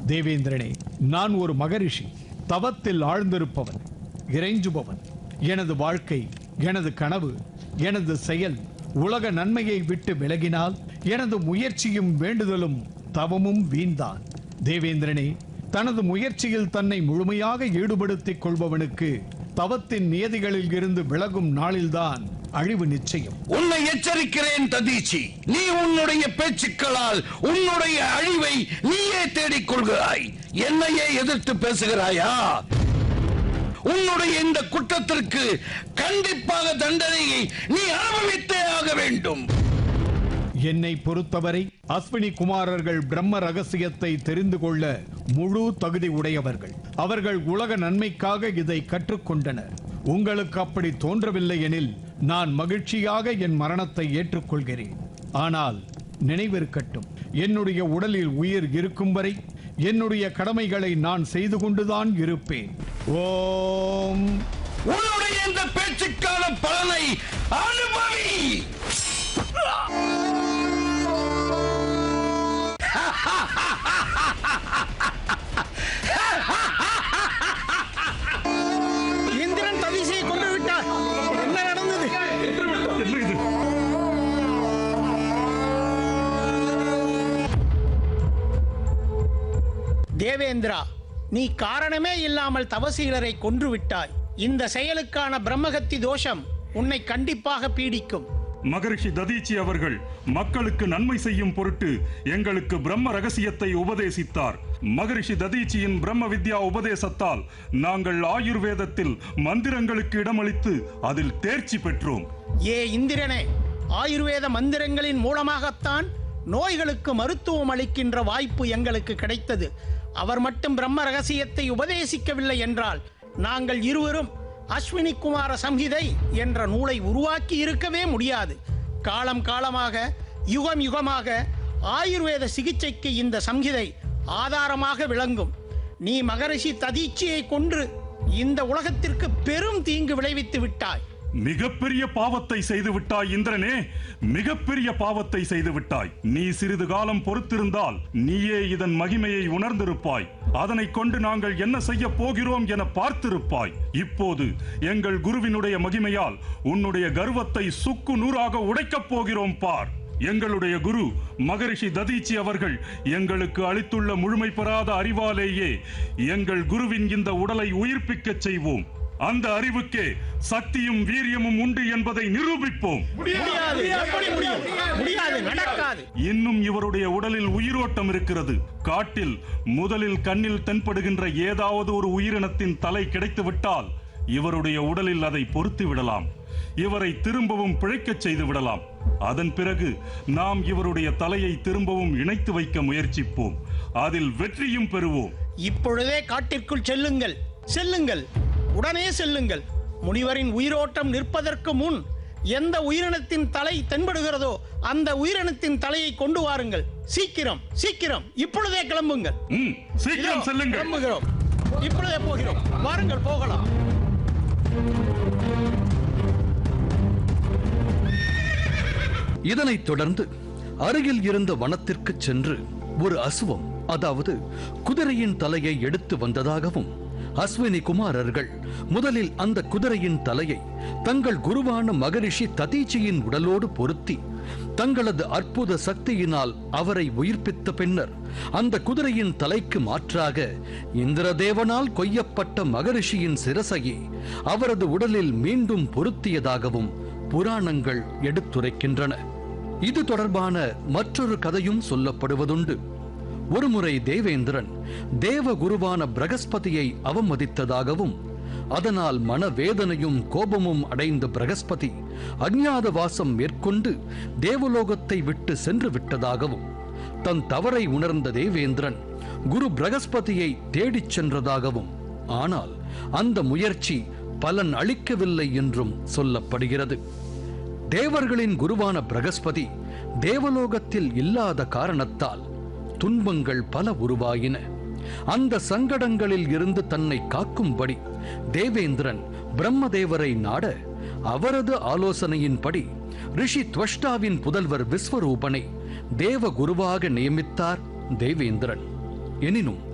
தேவேந்திரனே நான் ஒரு மகரிஷி தவத்தில் ஆழ்ந்திருப்பவன் இறைஞ்சுபவன் எனது வாழ்க்கை எனது கனவு எனது செயல் உலக நன்மையை விட்டு விலகினால் எனது முயற்சியும் வேண்டுதலும் தவமும் வீண்தான் தேவேந்திரனே தனது முயற்சியில் தன்னை முழுமையாக ஈடுபடுத்திக் கொள்பவனுக்கு தவத்தின் நியதிகளில் இருந்து விலகும் நாளில்தான் அழிவு நிச்சயம் உன்னை எச்சரிக்கிறேன் ததீச்சி நீ உன்னுடைய பேச்சுக்களால் உன்னுடைய அழிவை நீயே தேடிக் கொள்கிறாய் என்னையே எதிர்த்து பேசுகிறாயா உன்னுடைய இந்த குற்றத்திற்கு கண்டிப்பாக தண்டனையை நீ அனுபவித்தே ஆக வேண்டும் என்னை பொறுத்தவரை அஸ்வினி குமாரர்கள் பிரம்ம ரகசியத்தை தெரிந்து கொள்ள முழு தகுதி உடையவர்கள் அவர்கள் உலக நன்மைக்காக இதை கற்றுக்கொண்டனர் உங்களுக்கு அப்படி தோன்றவில்லை எனில் நான் மகிழ்ச்சியாக என் மரணத்தை ஏற்றுக்கொள்கிறேன் ஆனால் நினைவிருக்கட்டும் என்னுடைய உடலில் உயிர் இருக்கும் வரை என்னுடைய கடமைகளை நான் செய்து கொண்டுதான் இருப்பேன் ஓம் உன்னுடைய இந்த பேச்சுக்கான பலனை அனுபவி இந்திரன் தவிசையை கொண்டு விட்டார் என்ன நடந்தது தேவேந்திரா நீ காரணமே இல்லாமல் தவசீலரை கொன்று விட்டாய் இந்த செயலுக்கான பிரம்மகத்தி தோஷம் உன்னை கண்டிப்பாக பீடிக்கும் மகரிஷி ததீச்சி அவர்கள் மக்களுக்கு நன்மை செய்யும் பொருட்டு எங்களுக்கு பிரம்ம ரகசியத்தை உபதேசித்தார் மகரிஷி ததீச்சியின் பிரம்ம வித்யா உபதேசத்தால் நாங்கள் ஆயுர்வேதத்தில் மந்திரங்களுக்கு இடமளித்து அதில் தேர்ச்சி பெற்றோம் ஏ இந்திரனே ஆயுர்வேத மந்திரங்களின் மூலமாகத்தான் நோய்களுக்கு மருத்துவம் அளிக்கின்ற வாய்ப்பு எங்களுக்கு கிடைத்தது அவர் மட்டும் பிரம்ம ரகசியத்தை உபதேசிக்கவில்லை என்றால் நாங்கள் இருவரும் அஸ்வினி குமார சம்ஹிதை என்ற நூலை உருவாக்கி இருக்கவே முடியாது காலம் காலமாக யுகம் யுகமாக ஆயுர்வேத சிகிச்சைக்கு இந்த சம்ஹிதை ஆதாரமாக விளங்கும் நீ மகரிஷி ததீச்சியை கொன்று இந்த உலகத்திற்கு பெரும் தீங்கு விளைவித்து விட்டாய் மிகப்பெரிய பாவத்தை செய்து விட்டாய் இந்திரனே மிகப்பெரிய பாவத்தை செய்து விட்டாய் நீ சிறிது காலம் பொறுத்திருந்தால் நீயே இதன் மகிமையை உணர்ந்திருப்பாய் அதனை கொண்டு நாங்கள் என்ன செய்ய போகிறோம் என பார்த்திருப்பாய் இப்போது எங்கள் குருவினுடைய மகிமையால் உன்னுடைய கர்வத்தை சுக்கு நூறாக உடைக்கப் போகிறோம் பார் எங்களுடைய குரு மகரிஷி ததீச்சி அவர்கள் எங்களுக்கு அளித்துள்ள முழுமை பெறாத அறிவாலேயே எங்கள் குருவின் இந்த உடலை உயிர்ப்பிக்கச் செய்வோம் அந்த அறிவுக்கே சக்தியும் வீரியமும் உண்டு என்பதை நிரூபிப்போம் முடியாது எப்படி முடியும் முடியாது நடக்காது இன்னும் இவருடைய உடலில் உயிரோட்டம் இருக்கிறது காட்டில் முதலில் கண்ணில் தென்படுகின்ற ஏதாவது ஒரு உயிரினத்தின் தலை கிடைத்துவிட்டால் இவருடைய உடலில் அதை பொருத்தி விடலாம் இவரை திரும்பவும் பிழைக்கச் செய்து விடலாம் அதன் பிறகு நாம் இவருடைய தலையை திரும்பவும் இணைத்து வைக்க முயற்சிப்போம் அதில் வெற்றியும் பெறுவோம் இப்பொழுதே காட்டிற்குள் செல்லுங்கள் செல்லுங்கள் உடனே செல்லுங்கள் முனிவரின் உயிரோட்டம் நிற்பதற்கு முன் எந்த உயிரினத்தின் தலை தென்படுகிறதோ அந்த உயிரினத்தின் தலையை கொண்டு வாருங்கள் சீக்கிரம் சீக்கிரம் இப்பொழுதே கிளம்புங்கள் ம், சீக்கிரம் இதோ, செல்லுங்கள் கிளம்புகிறோம் இப்பொழுதே போகிறோம் வாருங்கள் போகலாம் இதனைத் தொடர்ந்து அருகில் இருந்த வனத்திற்கு சென்று ஒரு அசுவம் அதாவது குதிரையின் தலையை எடுத்து வந்ததாகவும் அஸ்வினி குமாரர்கள் முதலில் அந்த குதிரையின் தலையை தங்கள் குருவான மகரிஷி ததீச்சியின் உடலோடு பொருத்தி தங்களது அற்புத சக்தியினால் அவரை உயிர்ப்பித்த பின்னர் அந்த குதிரையின் தலைக்கு மாற்றாக இந்திரதேவனால் கொய்யப்பட்ட மகரிஷியின் சிரசையை அவரது உடலில் மீண்டும் பொருத்தியதாகவும் புராணங்கள் எடுத்துரைக்கின்றன இது தொடர்பான மற்றொரு கதையும் சொல்லப்படுவதுண்டு ஒருமுறை தேவேந்திரன் தேவ குருவான பிரகஸ்பதியை அவமதித்ததாகவும் அதனால் மனவேதனையும் கோபமும் அடைந்த பிரகஸ்பதி அஞ்ஞாத வாசம் மேற்கொண்டு தேவலோகத்தை விட்டு சென்று விட்டதாகவும் தன் தவறை உணர்ந்த தேவேந்திரன் குரு பிரகஸ்பதியை தேடிச் சென்றதாகவும் ஆனால் அந்த முயற்சி பலன் அளிக்கவில்லை என்றும் சொல்லப்படுகிறது தேவர்களின் குருவான பிரகஸ்பதி தேவலோகத்தில் இல்லாத காரணத்தால் துன்பங்கள் பல உருவாயின அந்த சங்கடங்களில் இருந்து தன்னை காக்கும்படி தேவேந்திரன் பிரம்மதேவரை நாட அவரது ஆலோசனையின்படி ரிஷி துவஷ்டாவின் புதல்வர் விஸ்வரூபனை தேவ குருவாக நியமித்தார் தேவேந்திரன் எனினும்